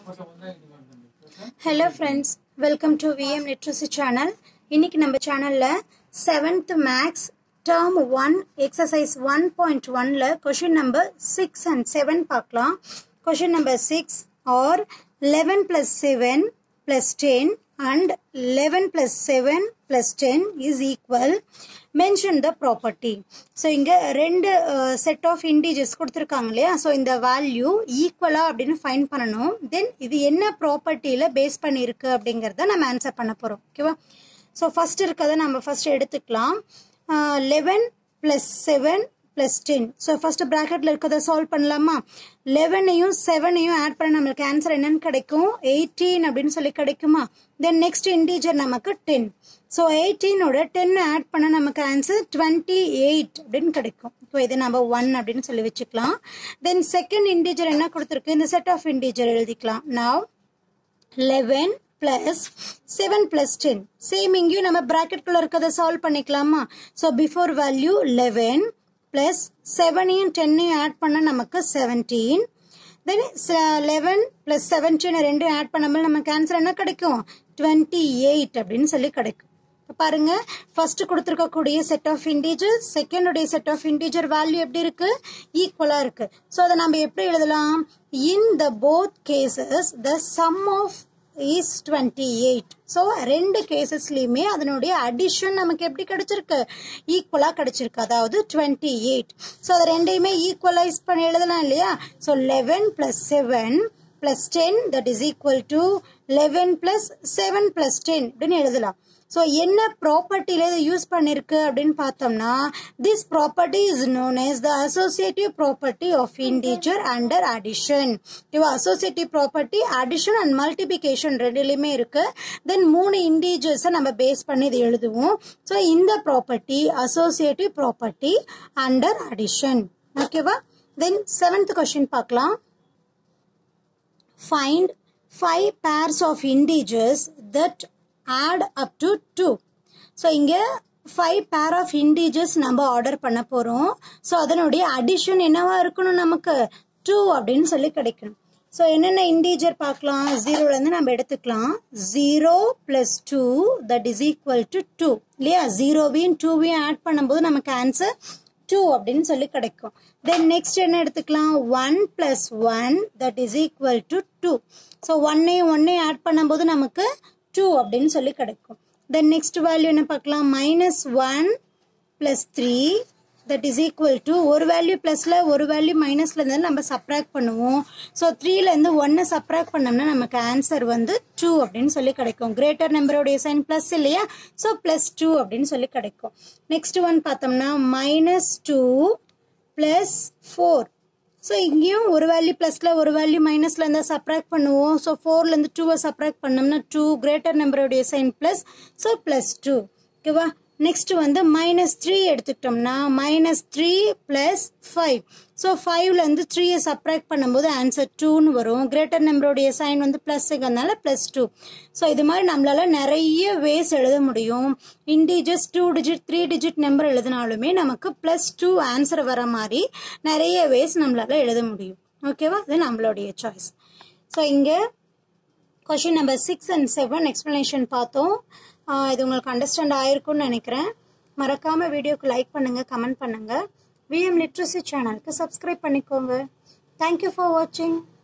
hello friends welcome to VM literacy channel இன்னைக்கு நம்ம சேனலில் seventh maths term one exercise one point ஒனில் question number six and seven பார்க்கலாம் question number six are eleven plus seven plus ten and eleven plus seven plus ten is equal mention the property so இங்கே ரெண்டு set of integers கொடுத்துருக்காங்க இல்லையா so இந்த value ஈக்குவலா அப்படின்னு fine பண்ணணும் தென் இது என்ன ப்ராப்பர்ட்டியில் பேஸ் பண்ணியிருக்கு அப்படிங்கிறத நம்ம ஆன்சர் பண்ண போகிறோம் ஓகேவா ஸோ ஃபர்ஸ்ட் இருக்கிறத நம்ம ஃபர்ஸ்ட் எடுத்துக்கலாம் eleven plus seven plus ten so first ப்ராக்கெட்டில் இருக்கிறத சால்வ் பண்ணலாமா லெவனையும் செவனையும் ஆட் பண்ண நம்மளுக்கு ஆன்சர் என்னன்னு கிடைக்கும் எயிட்டீன் அப்படின்னு சொல்லி கிடைக்குமா தென் நெக்ஸ்ட் இண்டீஜர் நமக்கு டென் ஸோ எயிட்டீனோட டென் ஆட் பண்ண நமக்கு ஆன்சர் டுவெண்ட்டி எயிட் அப்படின்னு கிடைக்கும் இப்போ இது நம்ம ஒன் அப்படின்னு சொல்லி வச்சுக்கலாம் தென் செகண்ட் இண்டீஜர் என்ன கொடுத்துருக்கு இந்த செட் ஆஃப் இண்டீஜர் எழுதிக்கலாம் now eleven plus seven plus ten same இங்கேயும் நம்ம ப்ராக்கெட்குள்ள இருக்கிறத சால்வ் பண்ணிக்கலாமா so before value eleven plus செவனையும் டென்னையும் ஆட் பண்ண நமக்கு seventeen then eleven plus seventeen ரெண்டும் ஆட் பண்ணும்போது நமக்கு ஆன்சர் என்ன கிடைக்கும் டுவெண்ட்டி எயிட் அப்படின்னு சொல்லி கிடைக்கும் பாருங்க ஃபர்ஸ்ட் கொடுத்துருக்கக்கூடிய செட் ஆஃப் இண்டீஜர் செகண்டுடைய செட் ஆஃப் இண்டீஜர் வேல்யூ எப்படி இருக்கு ஈக்குவலா இருக்கு ஸோ அதை நம்ம எப்படி எழுதலாம் in the both cases the sum of is twenty eight so ரெண்டு கேசஸ்லையுமே அதனுடைய அடிஷன் நமக்கு எப்படி கிடைச்சிருக்கு ஈக்குவலாக கிடைச்சிருக்கு அதாவது டுவெண்ட்டி எயிட் ஸோ அதை ரெண்டையுமே ஈக்குவலைஸ் பண்ணி எழுதலாம் இல்லையா so eleven plus seven plus ten that is equal to eleven plus seven plus ten அப்படின்னு எழுதலாம் ஸோ என்ன ப்ராப்பர்ட்டியில் இதை யூஸ் பண்ணிருக்கு அப்படின்னு பார்த்தோம்னா this property is known as the associative property of integer under addition இவ associative property addition and multiplication ரெண்டுலையுமே இருக்கு தென் மூணு இண்டீஜர்ஸை நம்ம பேஸ் பண்ணி இது எழுதுவோம் ஸோ இந்த property associative property under addition ஓகேவா தென் செவன்த் கொஸ்டின் பார்க்கலாம் find five pairs of integers that add up to 2 so இங்கே ஃபைவ் பேர் ஆஃப் இண்டீஜர்ஸ் நம்ம ஆர்டர் பண்ண போகிறோம் ஸோ அதனுடைய அடிஷன் என்னவா இருக்கணும் நமக்கு டூ அப்படின்னு சொல்லி கிடைக்கணும் ஸோ என்னென்ன இண்டீஜர் பார்க்கலாம் ஜீரோலேருந்து நம்ம எடுத்துக்கலாம் zero plus two that is equal to two இல்லையா ஜீரோவையும் டூவையும் ஆட் பண்ணும்போது நமக்கு ஆன்சர் டூ அப்படின்னு சொல்லி கிடைக்கும் தென் நெக்ஸ்ட் என்ன எடுத்துக்கலாம் one plus one that is equal to two so ஒன்னையும் ஒன்னையும் ஆட் பண்ணும்போது நமக்கு டூ அப்படின்னு சொல்லி கிடைக்கும் தென் நெக்ஸ்ட் வேல்யூ என்ன பார்க்கலாம் minus one plus three that is equal to ஒரு வேல்யூ ப்ளஸில் ஒரு வேல்யூ மைனஸில் இருந்து நம்ம சப்ராக்ட் பண்ணுவோம் ஸோ த்ரீலேருந்து ஒன்னை சப்ராக்ட் பண்ணோம்னா நமக்கு ஆன்சர் வந்து டூ அப்படின்னு சொல்லி கிடைக்கும் கிரேட்டர் நம்பருடைய சைன் ப்ளஸ் இல்லையா ஸோ ப்ளஸ் டூ அப்படின்னு சொல்லி கிடைக்கும் நெக்ஸ்ட் ஒன் பார்த்தோம்னா minus two plus four so இங்கேயும் ஒரு வேல்யூ ப்ளஸில் ஒரு வேல்யூ மைனஸில் இருந்தால் சப்ராக்ட் பண்ணுவோம் ஸோ ஃபோர்லேருந்து டூவை சப்ராக்ட் பண்ணோம்னா டூ கிரேட்டர் நம்பருடைய sign plus so plus two ஓகேவா நெக்ஸ்ட் வந்து மைனஸ் த்ரீ எடுத்துக்கிட்டோம்னா minus three plus five so ஃபைவ்லேருந்து த்ரீயை சப்ராக்ட் பண்ணும்போது ஆன்சர் டூன்னு வரும் கிரேட்டர் நம்பருடைய சைன் வந்து ப்ளஸ்ஸுங்கிறதுனால ப்ளஸ் டூ ஸோ இது மாதிரி நம்மளால நிறைய வேஸ் எழுத முடியும் integers two digit three digit number எழுதினாலுமே நமக்கு ப்ளஸ் டூ ஆன்சர் வர மாதிரி நிறைய வேஸ் நம்மளால எழுத முடியும் ஓகேவா இது நம்மளுடைய சாய்ஸ் ஸோ இங்கே question number six and seven explanation பார்த்தோம் இது உங்களுக்கு அண்டர்ஸ்டாண்ட் ஆயிருக்கும்னு நினைக்கிறேன் மறக்காம வீடியோக்கு லைக் பண்ணுங்க கமெண்ட் பண்ணுங்க விஎம் லிட்ரஸி சேனலுக்கு சப்ஸ்கிரைப் பண்ணிக்கோங்க தேங்க்யூ ஃபார் வாட்சிங்